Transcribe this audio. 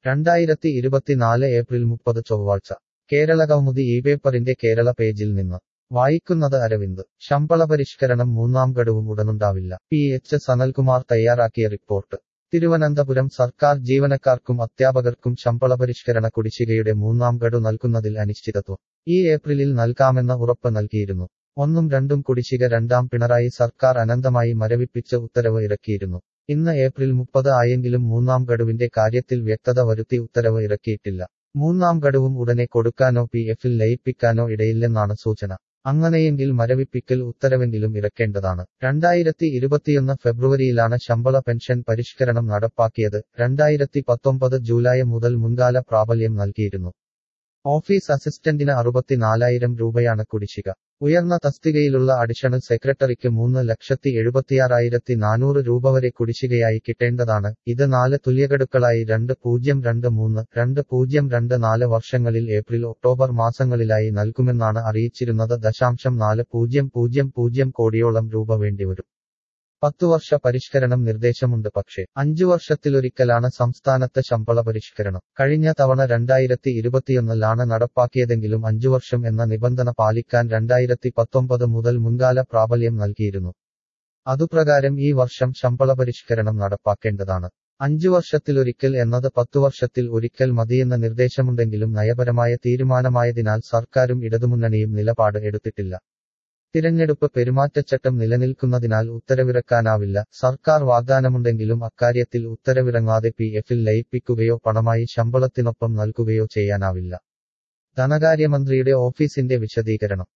രണ്ടായിരത്തി ഇരുപത്തിനാല് ഏപ്രിൽ മുപ്പത് ചൊവ്വാഴ്ച കേരള കൗമുദി ഈ പേപ്പറിന്റെ കേരള പേജിൽ നിന്ന് വായിക്കുന്നത് അരവിന്ദ് ശമ്പള പരിഷ്കരണം മൂന്നാം ഗഡുവും ഉടനുണ്ടാവില്ല പി എച്ച് സനൽകുമാർ തയ്യാറാക്കിയ റിപ്പോർട്ട് തിരുവനന്തപുരം സർക്കാർ ജീവനക്കാർക്കും അധ്യാപകർക്കും ശമ്പള പരിഷ്കരണ കുടിശ്ശികയുടെ മൂന്നാം ഗഡു നൽകുന്നതിൽ അനിശ്ചിതത്വം ഈ ഏപ്രിലിൽ നൽകാമെന്ന ഉറപ്പ് നൽകിയിരുന്നു ഒന്നും രണ്ടും കുടിശ്ശിക രണ്ടാം പിണറായി സർക്കാർ അനന്തമായി മരവിപ്പിച്ച് ഉത്തരവ് ഇറക്കിയിരുന്നു ഇന്ന് ഏപ്രിൽ മുപ്പത് ആയെങ്കിലും മൂന്നാം ഗഡുവിന്റെ കാര്യത്തിൽ വ്യക്തത വരുത്തി ഉത്തരവ് ഇറക്കിയിട്ടില്ല മൂന്നാം ഗഡുവും ഉടനെ കൊടുക്കാനോ പി എഫിൽ ലയിപ്പിക്കാനോ ഇടയില്ലെന്നാണ് സൂചന അങ്ങനെയെങ്കിൽ മരവിപ്പിക്കൽ ഉത്തരവെങ്കിലും ഇറക്കേണ്ടതാണ് രണ്ടായിരത്തി ഇരുപത്തിയൊന്ന് ഫെബ്രുവരിയിലാണ് ശമ്പള പെൻഷൻ പരിഷ്കരണം നടപ്പാക്കിയത് രണ്ടായിരത്തി പത്തൊമ്പത് ജൂലൈ മുതൽ മുൻകാല പ്രാബല്യം നൽകിയിരുന്നു ഓഫീസ് അസിസ്റ്റന്റിന് അറുപത്തിനാലായിരം രൂപയാണ് കുടിശ്ശിക ഉയർന്ന തസ്തികയിലുള്ള അഡീഷണൽ സെക്രട്ടറിക്ക് മൂന്ന് ലക്ഷത്തി എഴുപത്തിയാറായിരത്തി നാനൂറ് രൂപ വരെ കുടിശ്ശികയായി കിട്ടേണ്ടതാണ് ഇത് നാല് തുല്യഗഡുക്കളായി രണ്ട് പൂജ്യം രണ്ട് മൂന്ന് രണ്ട് പൂജ്യം രണ്ട് നാല് വർഷങ്ങളിൽ ഏപ്രിൽ ഒക്ടോബർ മാസങ്ങളിലായി നൽകുമെന്നാണ് അറിയിച്ചിരുന്നത് ദശാംശം നാല് പൂജ്യം പൂജ്യം പൂജ്യം കോടിയോളം രൂപ വേണ്ടിവരും പത്തുവർഷ പരിഷ്കരണം നിർദ്ദേശമുണ്ട് പക്ഷേ അഞ്ചു വർഷത്തിലൊരിക്കലാണ് സംസ്ഥാനത്ത് ശമ്പള പരിഷ്കരണം കഴിഞ്ഞ തവണ രണ്ടായിരത്തി ഇരുപത്തിയൊന്നിലാണ് നടപ്പാക്കിയതെങ്കിലും അഞ്ചു വർഷം എന്ന നിബന്ധന പാലിക്കാൻ രണ്ടായിരത്തി പത്തൊമ്പത് മുതൽ മുൻകാല പ്രാബല്യം നൽകിയിരുന്നു അതുപ്രകാരം ഈ വർഷം ശമ്പള പരിഷ്കരണം നടപ്പാക്കേണ്ടതാണ് അഞ്ചു വർഷത്തിലൊരിക്കൽ എന്നത് പത്തു വർഷത്തിൽ ഒരിക്കൽ മതിയെന്ന നിർദ്ദേശമുണ്ടെങ്കിലും നയപരമായ തീരുമാനമായതിനാൽ സർക്കാരും ഇടതുമുന്നണിയും നിലപാട് എടുത്തിട്ടില്ല തിരഞ്ഞെടുപ്പ് പെരുമാറ്റച്ചട്ടം നിലനിൽക്കുന്നതിനാൽ ഉത്തരവിറക്കാനാവില്ല സർക്കാർ വാഗ്ദാനമുണ്ടെങ്കിലും അക്കാര്യത്തിൽ ഉത്തരവിറങ്ങാതെ പി എഫിൽ ലയിപ്പിക്കുകയോ പണമായി ശമ്പളത്തിനൊപ്പം നൽകുകയോ ചെയ്യാനാവില്ല ധനകാര്യമന്ത്രിയുടെ ഓഫീസിന്റെ വിശദീകരണം